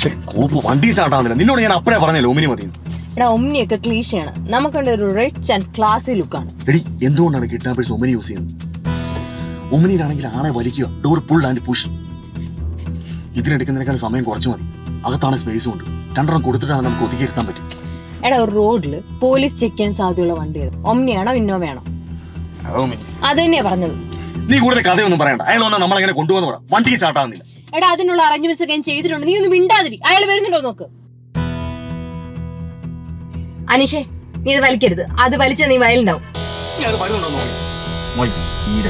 കൂപ്പ് വണ്ടി സ്റ്റാർട്ടാവുന്നില്ല നിന്നോട് ഞാൻ അപ്പഴേ പറഞ്ഞല്ലോ ഒമിനി മതി എടാ ഒമ്നിയൊക്കെ ക്ലീശയാണ് നമുക്കുണ്ട് ഒരു റിച്ച് ആൻഡ് ക്ലാസി ലുക്കാണ് എടി എന്തുകൊണ്ടാണ് കിഡ്നാപ്പേഴ്സ് ഒമിനി യൂസ് ചെയ്യുന്നത് ഒമിനിയിലാണെങ്കിൽ ആളെ വലിക്കുക ഡോർ പുൾ ആൻഡ് പുഷ് ഇതിനെടുക്കുന്നതിനേക്കാൾ സമയം കുറച്ച് മതി അകത്താണ് സ്പേസും ഉണ്ട് രണ്ടെണ്ണം കൊടുത്തിട്ടാണ് നമുക്ക് ഒതുക്കിയിരുത്താൻ പറ്റും എടാ ഒരു റോഡിൽ പോലീസ് ചെക്ക് ചെയ്യാൻ സാധ്യതയുള്ള വണ്ടികൾ ഒമ്നിയാണോ ഇന്നോവയാണോ അതോ ഒമിനി അത് തന്നെയാ പറഞ്ഞത് നീ കൂടുതൽ കഥയൊന്നും പറയണ്ട അയാൾ വന്നാൽ നമ്മളെങ്ങനെ കൊണ്ടുപോകുന്ന പറ വണ്ടി സ്റ്റാർട്ടാവുന്നില്ല എടാ അതിനുള്ള അറേഞ്ച്മെന്റ്സ് ഒക്കെ ഞാൻ ചെയ്തിട്ടുണ്ട് നീ ഒന്ന് മിണ്ടാതിരി അയാൾ വരുന്നുണ്ടോ നോക്ക് അനിഷേ നീ ഇത് വലിക്കരുത് അത് വലിച്ച നീ വയലുണ്ടാവും ഞാൻ വരുന്നുണ്ടോ നോക്കി മോയ് ഈര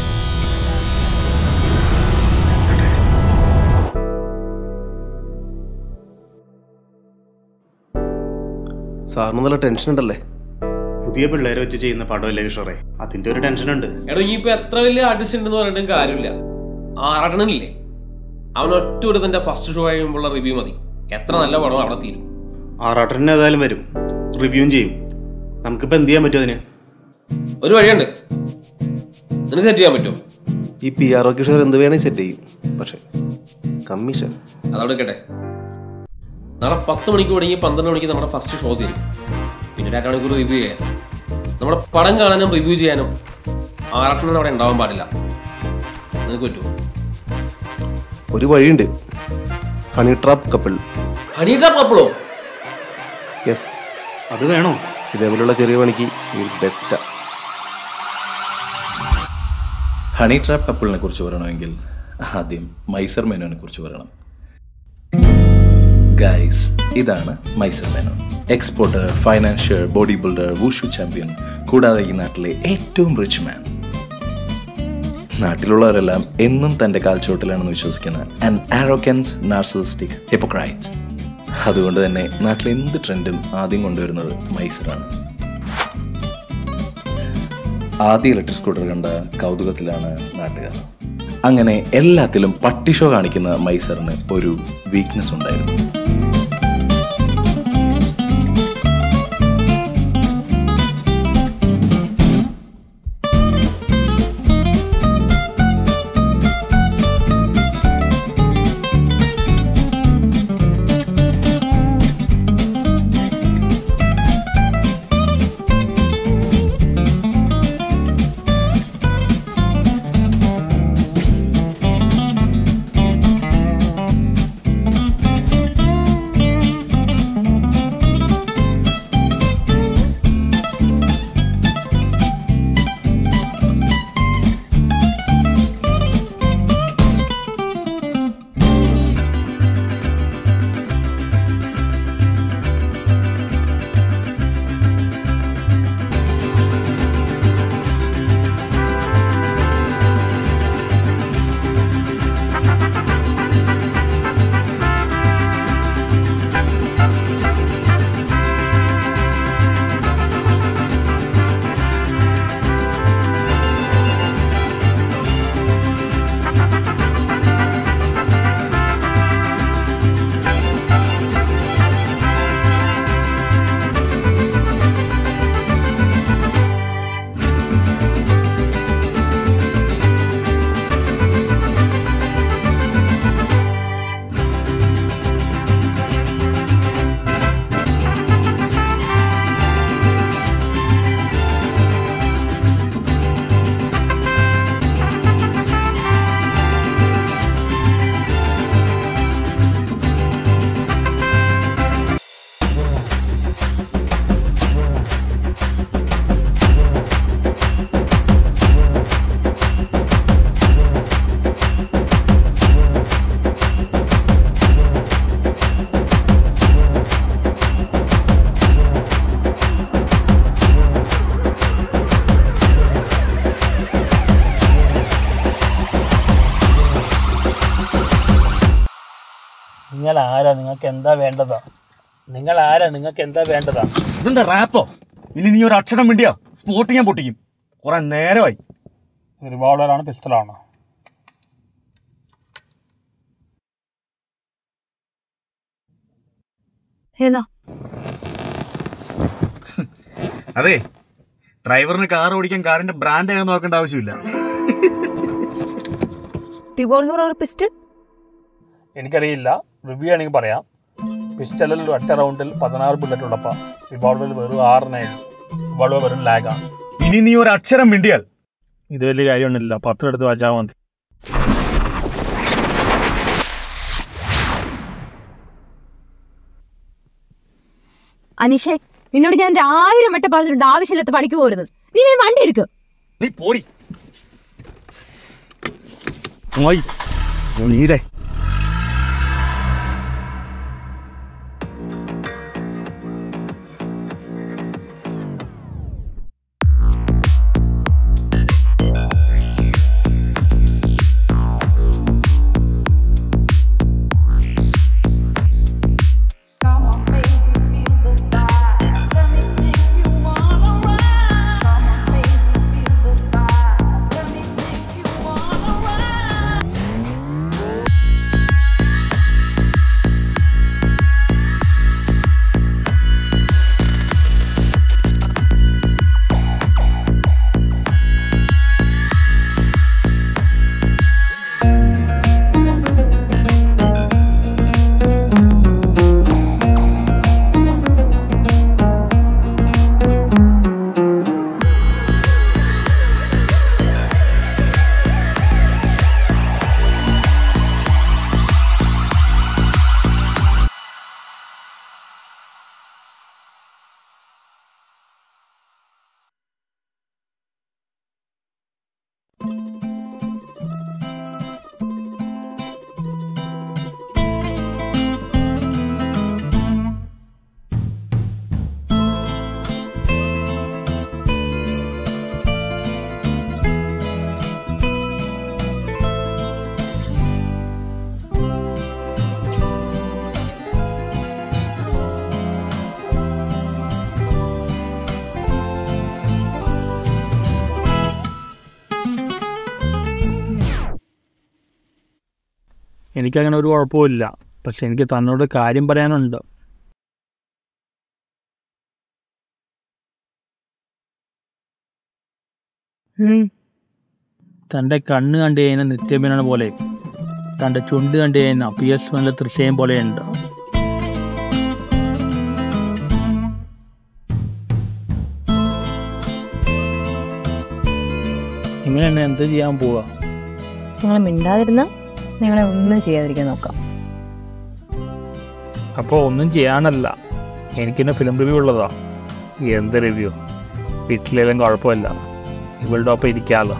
സാറിന് നല്ല ടെൻഷൻ ഉണ്ടല്ലേ പുതിയ പിള്ളേരെ വെച്ച് ചെയ്യുന്ന പടമല്ലേ കിഷോറെ അതിന്റെ ഒരു ടെൻഷൻ ഉണ്ട് എടോ ഇനിയിപ്പോ എത്ര വലിയ ആർട്ടിസ്റ്റ് ഉണ്ടെന്ന് പറഞ്ഞിട്ടും കാര്യമില്ല ആറട്ടണില്ലേ അവൻ ഒറ്റ തന്റെ ഫസ്റ്റ് ഷോ കഴിയുമ്പോഴുള്ള റിവ്യൂ മതി എത്ര നല്ല പടം അവിടെ തീരും ആറാട്ടന് ഏതായാലും വരും റിവ്യൂവും ചെയ്യും നമുക്കിപ്പോൾ എന്ത് ചെയ്യാൻ പറ്റും അതിന് ഒരു വഴിയുണ്ട് നിനക്ക് സെറ്റ് ചെയ്യാൻ പറ്റുമോ ഈ പി ആർ ഒ കിഷോർ എന്ത് വേണമെങ്കിൽ സെറ്റ് ചെയ്യും പക്ഷെ കമ്മീഷൻ അതവിടെ കേട്ടെ നാളെ പത്ത് മണിക്ക് തുടങ്ങി പന്ത്രണ്ട് മണിക്ക് നമ്മുടെ ഫസ്റ്റ് ഷോ തീരും പിന്നെ അര മണിക്കൂർ റിവ്യൂ ചെയ്യാം നമ്മുടെ പടം കാണാനും റിവ്യൂ ചെയ്യാനും ആറാട്ടനും അവിടെ ഉണ്ടാവാൻ പാടില്ല നിനക്ക് പറ്റുമോ ഒരു വഴിയുണ്ട് ഹണി ട്രാപ്പ് കപ്പിൾ ഹണീക പപ്പിളോ യെസ് അത് വേണോ ഇതേപോലുള്ള ചെറിയ പണിക്ക് ബെസ്റ്റാ ഹണി ട്രാപ്പ് കപ്പിളിനെ കുറിച്ച് പറയണമെങ്കിൽ ആദ്യം മൈസർ മേനോനെ കുറിച്ച് പറയണം ഗൈസ് ഇതാണ് മൈസർ Menon exporter financier body builder wushu champion കൂടാതെ ഈ നാട്ടിലെ ഏറ്റവും റിച്ച് മാൻ നാട്ടിലുള്ളവരെല്ലാം എന്നും തൻ്റെ കാൽച്ചോട്ടിലാണെന്ന് വിശ്വസിക്കുന്ന ആൻ ആരോക്കൻസ് നാർസിസ്റ്റിക് ഹിപ്പോക്രൈറ്റ് അതുകൊണ്ട് തന്നെ നാട്ടിലെ എന്ത് ട്രെൻഡും ആദ്യം കൊണ്ടുവരുന്നത് മൈസറാണ് ആദ്യ ഇലക്ട്രിക് സ്കൂട്ടർ കണ്ട കൗതുകത്തിലാണ് നാട്ടുകാർ അങ്ങനെ എല്ലാത്തിലും പട്ടിഷോ കാണിക്കുന്ന മൈസറിന് ഒരു വീക്ക്നെസ് ഉണ്ടായിരുന്നു നിങ്ങൾ ആരാ നിങ്ങൾക്ക് എന്താ വേണ്ടതാ നിങ്ങൾ ആരാ നിങ്ങൾക്ക് എന്താ വേണ്ടതാ ഇതെന്താ റാപ്പോ ഇനി നീ ഒരു അക്ഷരം വേണ്ടിയാ സ്പോട്ട് ഞാൻ പൊട്ടിക്കും കുറെ നേരമായി റിവോൾവറാണ് പിസ്റ്റളാണോ ഏതാ അതെ ഡ്രൈവറിന് കാർ ഓടിക്കാൻ കാറിന്റെ ബ്രാൻഡ് ഏതാ നോക്കേണ്ട ആവശ്യമില്ല റിവോൾവർ ഓർ പിസ്റ്റൾ എനിക്കറിയില്ല റിവ്യൂ ആണെങ്കിൽ പറയാം പിസ്റ്റലിൽ ഒറ്റ റൗണ്ടിൽ പതിനാറ് ബുള്ളറ്റ് ഉള്ളപ്പോൾ റിവോൾവറിൽ വെറും ആറിനേ ഉള്ളൂ റിവോൾവർ വെറും ലാഗാണ് ഇനി നീ ഒരു അക്ഷരം മിണ്ടിയാൽ ഇത് വലിയ കാര്യമൊന്നുമില്ല പത്രം എടുത്ത് വാച്ചാൽ മതി അനീഷേ നിന്നോട് ഞാൻ ഒരു ആയിരം വട്ടം പറഞ്ഞിട്ടുണ്ട് ആവശ്യമില്ലാത്ത പണിക്ക് പോരുന്നത് നീ വേഗം വണ്ടി എടുക്കുക നീ പോടി ഓയ് നീരെ Come on, baby, feel the vibe. Let me take you on a ride. Come on, baby, feel the vibe. Let me take you on a ride. എനിക്കങ്ങനെ ഒരു കുഴപ്പമില്ല പക്ഷെ എനിക്ക് തന്നോട് കാര്യം പറയാനുണ്ട് തൻ്റെ കണ്ണ് കണ്ടു കഴിഞ്ഞാൽ നിത്യമേനോട് പോലെ തൻ്റെ ചുണ്ട് കണ്ടു കഴിഞ്ഞാൽ പി എസ് വണ്ണിലെ തൃശ്ശയം പോലെയുണ്ട് ഇങ്ങനെയാണ് എന്ത് ചെയ്യാൻ പോവാ നിങ്ങൾ മിണ്ടാതിരുന്ന നിങ്ങളെ ഒന്നും ചെയ്യാതിരിക്കാൻ നോക്കാം അപ്പോൾ ഒന്നും ചെയ്യാനല്ല എനിക്കിന്നെ ഫിലിം റിവ്യൂ ഉള്ളതാ എന്ത് റിവ്യൂ വീട്ടിലെല്ലാം കുഴപ്പമില്ല ഇവളുടെ ഒപ്പം ഇരിക്കാമല്ലോ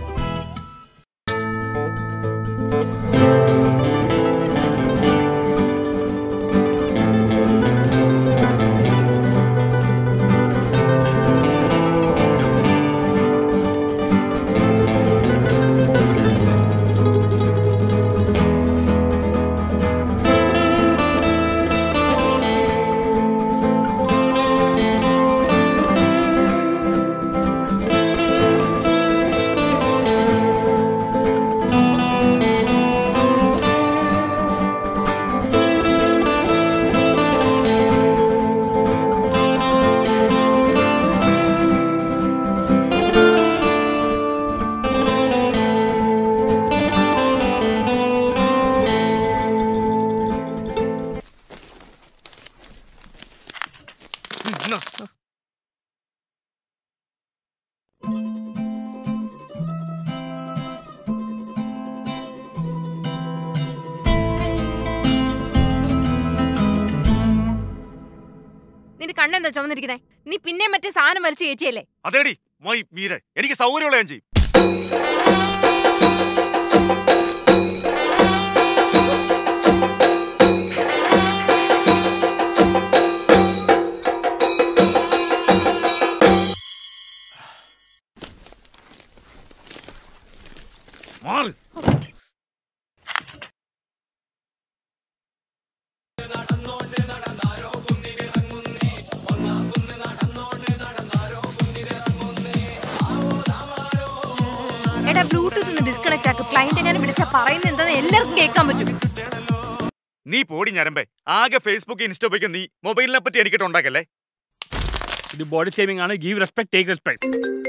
നിന്റെ കണ്ണെന്താ ചുമന്നിരിക്കുന്നേ നീ പിന്നെ മറ്റേ സാധനം വലിച്ചു കയറ്റിയല്ലേ അതേടി മൈ മീര എനിക്ക് സൗകര്യമുള്ള ഞാൻ ചെയ്യും മാറ് എടാ ബ്ലൂടൂത്ത് ഒന്ന് ഡിസ്കണക്ട് ആക്കും ക്ലയന്റ് എങ്ങനെ വിളിച്ചാ പറയുന്നത് എന്താന്ന് എല്ലാവർക്കും കേൾക്കാൻ പറ്റും നീ പോടി ഞരമ്പേ ആകെ ഫേസ്ബുക്ക് ഇൻസ്റ്റോപ്പൊക്കെ നീ മൊബൈലിനെ പറ്റി എനിക്കിട്ട് ഉണ്ടാക്കല്ലേ ഇത് ബോഡി ഷേമിംഗ് ആണ് give respect take respect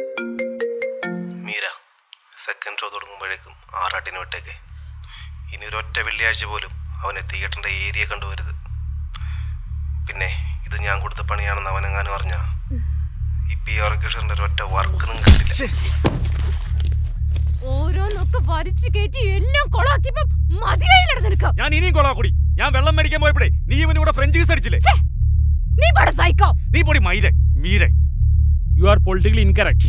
Meera second show തുടങ്ങുമ്പോഴേക്കും ആറാട്ടിന് വിട്ടേക്കെ ഇനി ഒരൊറ്റ വെള്ളിയാഴ്ച പോലും അവനെ തിയേറ്ററിൻ്റെ ഏരിയ കണ്ടുവരുത് പിന്നെ ഇത് ഞാൻ കൊടുത്ത പണിയാണെന്ന് അവനെങ്ങാനും അറിഞ്ഞ ഈ പി ആർ കിഷറിന്റെ ഒരൊറ്റ വർക്ക് നിങ്ങൾ കണ്ടില്ല ഓരോന്നൊക്കെ വലിച്ചു കയറ്റി എല്ലാം കൊളാക്കിയപ്പോ മതിയായില്ലട നിനക്ക് ഞാൻ ഇനിയും കൊള്ളാ കൂടി ഞാൻ വെള്ളം മേടിക്കാൻ പോയപ്പോഴേ നീ ഇവനിവിടെ ഫ്രഞ്ച് ജ്യൂസ് അടിച്ചില്ലേ നീ പട സൈക്കോ നീ പൊടി മൈരെ മീരെ യു ആർ പൊളിറ്റിക്കലി ഇൻകറക്റ്റ്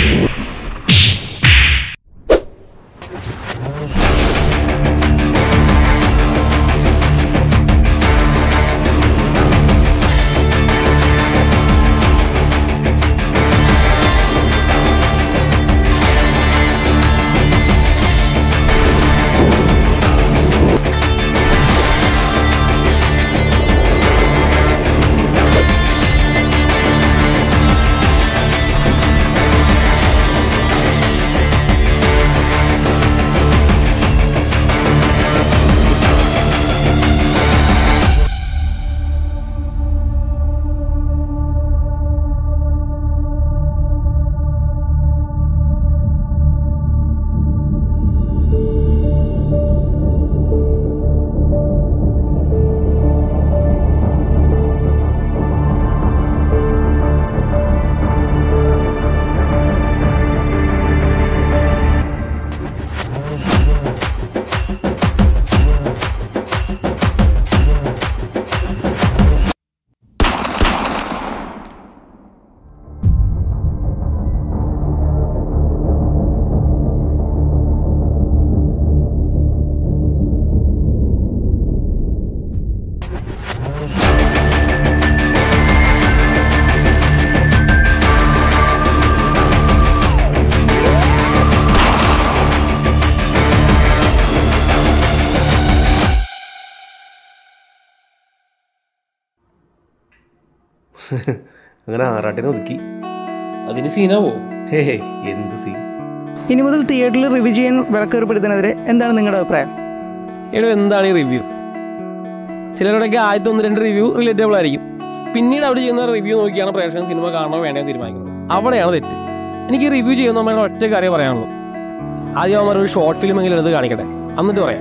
അങ്ങനെ ആറാട്ടിനെ ഒതുക്കി അതിന് സീനാവോ ഹേ ഹേ, എന്ത് സീൻ ഇനി മുതൽ തിയേറ്ററിൽ റിവ്യൂ ചെയ്യാൻ വിലക്കേർപ്പെടുത്തുന്നതിനെതിരെ എന്താണ് നിങ്ങളുടെ അഭിപ്രായം എടോ എന്താണ് ഈ റിവ്യൂ ചിലരുടെയൊക്കെ ആദ്യത്തെ ഒന്ന് രണ്ട് റിവ്യൂ റിലേറ്റബിൾ ആയിരിക്കും പിന്നീട് അവിടെ ചെയ്യുന്ന റിവ്യൂ നോക്കിയാണ് പ്രേക്ഷകൻ സിനിമ കാണണോ വേണ്ടയോ തീരുമാനിക്കുന്നത് അവിടെയാണ് തെറ്റ് എനിക്ക് റിവ്യൂ ചെയ്യുന്ന നമ്മുടെ ഒറ്റ കാര്യം പറയാനുള്ളൂ ആദ്യം അവന്മാർ ഒരു ഷോർട്ട് ഫിലിം എങ്കിലും എടുത്ത് കാണിക്കട്ടെ എന്നിട്ട് പറയാം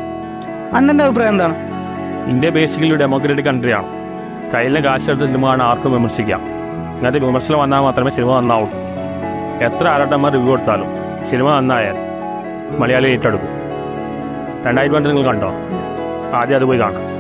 അണ്ണൻ്റെ അഭിപ്രായം എന്താണ് ഇന്ത്യ ബേസിക്കലി ഒരു ഡെമോക്രാറ്റിക് കൺട്രിയാണ് കയ്യിലെ കാശെടുത്ത സിനിമ കാണാൻ ആർക്കും വിമർശിക്കാം ഇങ്ങനത്തെ വിമർശനം വന്നാൽ മാത്രമേ സിനിമ നന്നാവൂ എത്ര ആരാട്ടന്മാർ റിവ്യൂ കൊടുത്താലും സിനിമ നന്നായാൽ മലയാളി ഏറ്റെടുക്കും രണ്ടായിരത്തി പണ്ട് നിങ്ങൾ കണ്ടോ ആദ്യം അത് പോയി കാണാം